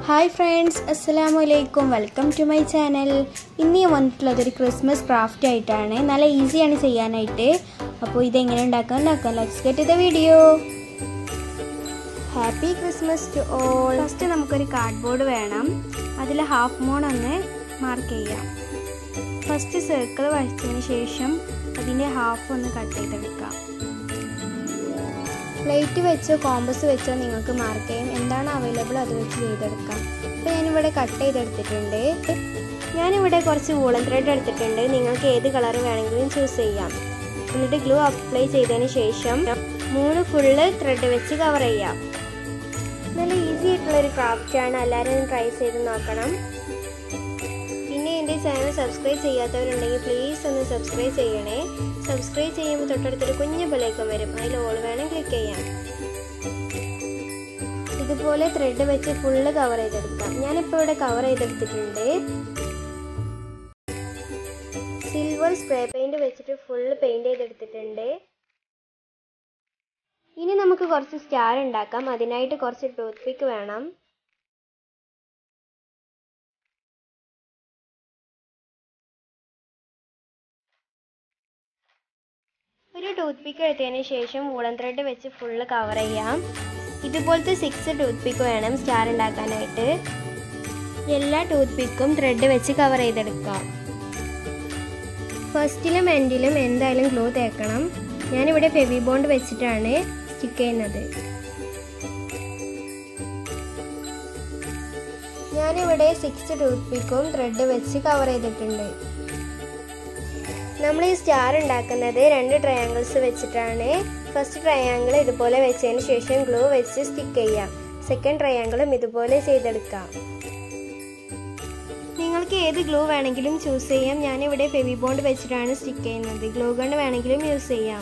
hi friends അസ്സലാമു അലൈക്കും welcome to my channel ഇന്ന് ഞാൻ വന്നിട്ടുള്ളത് ഒരു ക്രിസ്മസ് ക്രാഫ്റ്റ് ആയിട്ടാണ് നല്ല ഈസിയാണ് ചെയ്യാനായിട്ട് അപ്പോൾ ഇതെങ്ങനെ ഉണ്ടാക്കാൻ നോക്കാം let's get the video happy Christmas to all first നമുക്കൊരു കാർഡ്ബോർഡ് വേണം അതിൽ ഹാഫ് മോൺ ഒന്ന് മാർക്ക് ചെയ്യാം ഫസ്റ്റ് സർക്കിൾ വരച്ചതിന് ശേഷം അതിൻ്റെ ഹാഫ് ഒന്ന് കട്ട് ചെയ്തെടുക്കാം പ്ലേറ്റ് വെച്ചോ കോമ്പസ് വെച്ചോ നിങ്ങൾക്ക് മാർക്ക് ചെയ്യും എന്താണ് അവൈലബിൾ അത് വെച്ച് ചെയ്തെടുക്കാം അപ്പോൾ ഞാനിവിടെ കട്ട് ചെയ്തെടുത്തിട്ടുണ്ട് ഞാനിവിടെ കുറച്ച് വൂളൻ ത്രെഡ് എടുത്തിട്ടുണ്ട് നിങ്ങൾക്ക് ഏത് കളർ വേണമെങ്കിലും ചൂസ് ചെയ്യാം എന്നിട്ട് ഗ്ലൂ അപ്ലൈ ചെയ്തതിന് ശേഷം മൂന്ന് ഫുള്ള് ത്രെഡ് വെച്ച് കവർ ചെയ്യാം നല്ല ഈസി ആയിട്ടുള്ളൊരു ക്രാഫ്റ്റാണ് എല്ലാവരും ട്രൈ ചെയ്ത് നോക്കണം പിന്നെ എൻ്റെ ചാനൽ സബ്സ്ക്രൈബ് ചെയ്യാത്തവരുണ്ടെങ്കിൽ പ്ലീസ് ഒന്ന് സബ്സ്ക്രൈബ് ചെയ്യണേ സബ്സ്ക്രൈബ് ചെയ്യുമ്പോൾ തൊട്ടടുത്തൊരു കുഞ്ഞു ബെലൈക്കൺ വരും അതിൽ ഓൾ വേണം ക്ലിക്ക് ചെയ്യാം ഇതുപോലെ ത്രെഡ് വെച്ച് ഫുള്ള് കവർ ചെയ്തെടുക്കാം ഞാനിപ്പോൾ ഇവിടെ കവർ ചെയ്തെടുത്തിട്ടുണ്ട് സിൽവർ സ്പ്രേ പെയിന്റ് വെച്ചിട്ട് ഫുള്ള് പെയിന്റ് ചെയ്തെടുത്തിട്ടുണ്ട് ഇനി നമുക്ക് കുറച്ച് സ്റ്റാർ ഉണ്ടാക്കാം അതിനായിട്ട് കുറച്ച് ടൂത്ത് പിക്ക് വേണം ഒരു ടൂത്ത് പിക്ക് എടുത്തതിന് ശേഷം വൂളൻ ത്രെഡ് വെച്ച് ഫുള്ള് കവർ ചെയ്യാം ഇതുപോലത്തെ സിക്സ് ടൂത്ത് പിക്ക് വേണം സ്റ്റാർ ഉണ്ടാക്കാനായിട്ട് എല്ലാ ടൂത്ത് പിക്കും ത്രെഡ് വെച്ച് കവർ ചെയ്തെടുക്കാം ഫസ്റ്റിലും എൻഡിലും എന്തായാലും ഗ്ലൂ തേക്കണം ഞാനിവിടെ ഫെവി ബോണ്ട് വെച്ചിട്ടാണ് സ്റ്റിക്ക് ചെയ്യുന്നത് ഞാനിവിടെ സിക്സ് ടൂത്ത് പിക്കും ത്രെഡ് വെച്ച് കവർ ചെയ്തിട്ടുണ്ട് നമ്മൾ ഈ സ്റ്റാർ ഉണ്ടാക്കുന്നത് രണ്ട് ട്രയാങ്കിൾസ് വെച്ചിട്ടാണ് ഫസ്റ്റ് ട്രയാങ്കിൾ ഇതുപോലെ വെച്ചതിന് ശേഷം ഗ്ലൂ വെച്ച് സ്റ്റിക്ക് ചെയ്യാം സെക്കൻഡ് ട്രയാങ്കിളും ഇതുപോലെ ചെയ്തെടുക്കാം നിങ്ങൾക്ക് ഏത് ഗ്ലൂ വേണമെങ്കിലും ചൂസ് ചെയ്യാം ഞാനിവിടെ ഫെവി ബോണ്ട് വെച്ചിട്ടാണ് സ്റ്റിക്ക് ചെയ്യുന്നത് ഗ്ലൂ ഗൺ വേണമെങ്കിലും യൂസ് ചെയ്യാം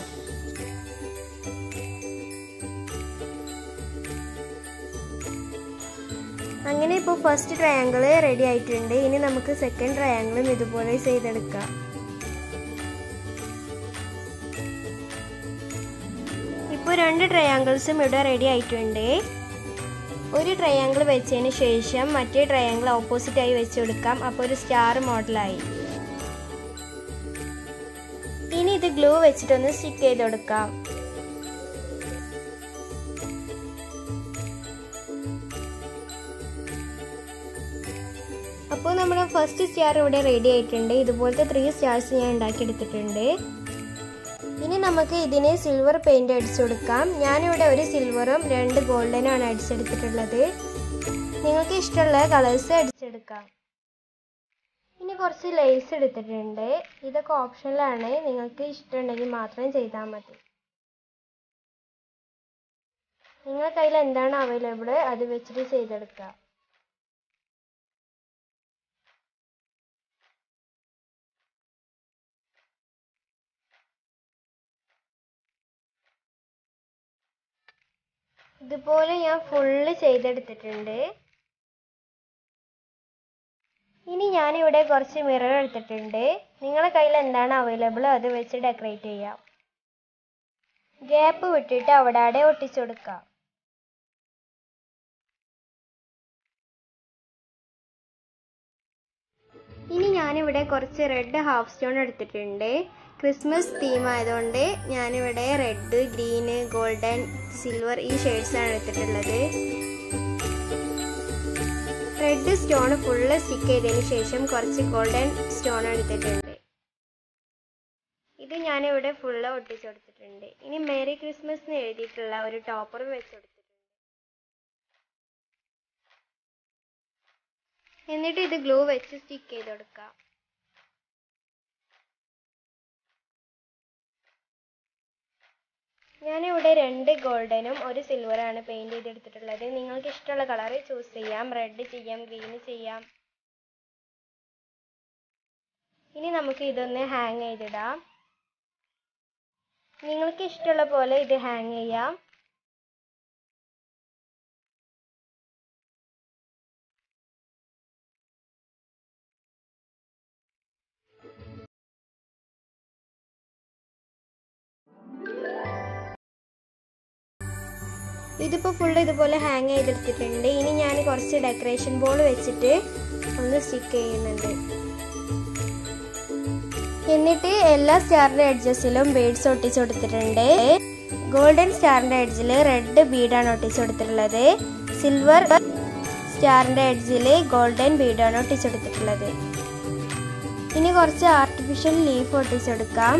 അങ്ങനെ ഇപ്പോൾ ഫസ്റ്റ് ട്രയാങ്കിൾ റെഡി ആയിട്ടുണ്ട് ഇനി നമുക്ക് സെക്കൻഡ് ട്രയാങ്കിളും ഇതുപോലെ ചെയ്തെടുക്കാം ഇപ്പോൾ രണ്ട് ട്രയാങ്കിൾസും ഇവിടെ റെഡി ആയിട്ടുണ്ട് ഒരു ട്രയാങ്കിൾ വെച്ചതിന് ശേഷം മറ്റേ ട്രയാങ്കിൾ ഓപ്പോസിറ്റ് ആയി വെച്ച് കൊടുക്കാം അപ്പോൾ ഒരു സ്റ്റാർ മോഡലായി ഇനി ഇത് ഗ്ലൂ വെച്ചിട്ടൊന്ന് സ്റ്റിക്ക് ചെയ്ത് കൊടുക്കാം അപ്പോൾ നമ്മുടെ ഫസ്റ്റ് സ്റ്റാർ ഇവിടെ റെഡി ആയിട്ടുണ്ട് ഇതുപോലത്തെ ത്രീ സ്റ്റാർസ് ഞാൻ ഉണ്ടാക്കിയെടുത്തിട്ടുണ്ട് ഇനി നമുക്ക് ഇതിന് സിൽവർ പെയിന്റ് അടിച്ചു കൊടുക്കാം ഞാനിവിടെ ഒരു സിൽവറും രണ്ട് ഗോൾഡനും ആണ് അടിച്ചെടുത്തിട്ടുള്ളത് നിങ്ങൾക്ക് ഇഷ്ടമുള്ള കളേഴ്സ് അടിച്ചെടുക്കാം ഇനി കുറച്ച് ലേസ് എടുത്തിട്ടുണ്ട് ഇതൊക്കെ ഓപ്ഷനിലാണ് നിങ്ങൾക്ക് ഇഷ്ടമുണ്ടെങ്കിൽ മാത്രം ചെയ്താൽ മതി നിങ്ങളുടെ കയ്യിൽ എന്താണ് അവൈലബിൾ അത് വെച്ചിട്ട് ചെയ്തെടുക്കാം ഇതുപോലെ ഞാൻ ഫുള്ള് ചെയ്തെടുത്തിട്ടുണ്ട് ഇനി ഞാനിവിടെ കുറച്ച് മിറർ എടുത്തിട്ടുണ്ട് നിങ്ങളുടെ കയ്യിൽ എന്താണ് അവൈലബിൾ അത് വെച്ച് ഡെക്കറേറ്റ് ചെയ്യാം ഗ്യാപ്പ് വിട്ടിട്ട് അവിടെ അവിടെ ഒട്ടിച്ചു കൊടുക്കാം ഇനി ഞാനിവിടെ കുറച്ച് റെഡ് ഹാഫ് സ്റ്റോൺ എടുത്തിട്ടുണ്ട് ക്രിസ്മസ് തീം ആയതുകൊണ്ട് ഞാനിവിടെ റെഡ് ഗ്രീന് ഗോൾഡൻ സിൽവർ ഈ ഷെയ്ഡ്സാണ് എടുത്തിട്ടുള്ളത് റെഡ് സ്റ്റോൺ ഫുള്ള് സ്റ്റിക്ക് ചെയ്തതിന് ശേഷം കുറച്ച് ഗോൾഡൻ സ്റ്റോൺ എടുത്തിട്ടുണ്ട് ഇത് ഞാനിവിടെ ഫുള്ള് ഒട്ടിച്ചു കൊടുത്തിട്ടുണ്ട് ഇനി മേരി ക്രിസ്മസ് എന്ന് എഴുതിയിട്ടുള്ള ഒരു ടോപ്പർ വെച്ച് കൊടുത്തിട്ടുണ്ട് എന്നിട്ട് ഇത് ഗ്ലൂ വെച്ച് സ്റ്റിക്ക് ചെയ്ത് കൊടുക്കാം ഞാനിവിടെ രണ്ട് ഗോൾഡനും ഒരു സിൽവറാണ് പെയിൻറ് ചെയ്തെടുത്തിട്ടുള്ളത് നിങ്ങൾക്ക് ഇഷ്ടമുള്ള കളർ ചൂസ് ചെയ്യാം റെഡ് ചെയ്യാം ഗ്രീൻ ചെയ്യാം ഇനി നമുക്ക് ഇതൊന്ന് ഹാങ് ചെയ്തിടാം നിങ്ങൾക്ക് ഇഷ്ടമുള്ള പോലെ ഇത് ഹാങ് ചെയ്യാം ഇതിപ്പോൾ ഫുള്ള് ഇതുപോലെ ഹാങ് ചെയ്തെടുത്തിട്ടുണ്ട് ഇനി ഞാൻ കുറച്ച് ഡെക്കറേഷൻ ബോൾ വെച്ചിട്ട് ഒന്ന് സ്റ്റിക്ക് ചെയ്യുന്നുണ്ട് എന്നിട്ട് എല്ലാ സ്റ്റാറിൻ്റെ എഡ്ജസിലും ബീഡ്സ് ഒട്ടിച്ചു കൊടുത്തിട്ടുണ്ട് ഗോൾഡൻ സ്റ്റാറിൻ്റെ എഡ്ജിൽ റെഡ് ബീഡാണ് ഒട്ടിച്ചു കൊടുത്തിട്ടുള്ളത് സിൽവർ സ്റ്റാറിൻ്റെ എഡ്ജിൽ ഗോൾഡൻ ബീഡാണ് ഒട്ടിച്ചു കൊടുത്തിട്ടുള്ളത് ഇനി കുറച്ച് ആർട്ടിഫിഷ്യൽ ലീഫ് ഒട്ടിച്ചെടുക്കാം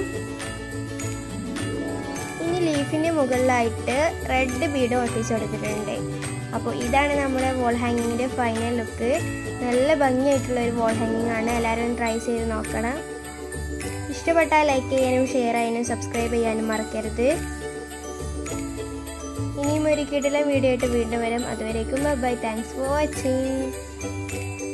ഇനി ലീഫിൻ്റെ മുകളിലായിട്ട് റെഡ് ബീഡ് ഒട്ടിച്ചു കൊടുത്തിട്ടുണ്ട് അപ്പോൾ ഇതാണ് നമ്മുടെ വോൾ ഹാങ്ങിങ്ങിൻ്റെ ഫൈനൽ ലുക്ക് നല്ല ഭംഗിയായിട്ടുള്ള ഒരു വോൾ ഹാങ്ങിങ് ആണ് എല്ലാവരും ട്രൈ ചെയ്ത് നോക്കണം ഇഷ്ടപ്പെട്ടാൽ ലൈക്ക് ചെയ്യാനും ഷെയർ ചെയ്യാനും സബ്സ്ക്രൈബ് ചെയ്യാനും മറക്കരുത് ഇനിയും ഒരു കിടിലം വീഡിയോ ആയിട്ട് വീണ്ടും വരും അതുവരേക്കും ബൈ താങ്ക്സ് ഫോർ വാച്ചിങ്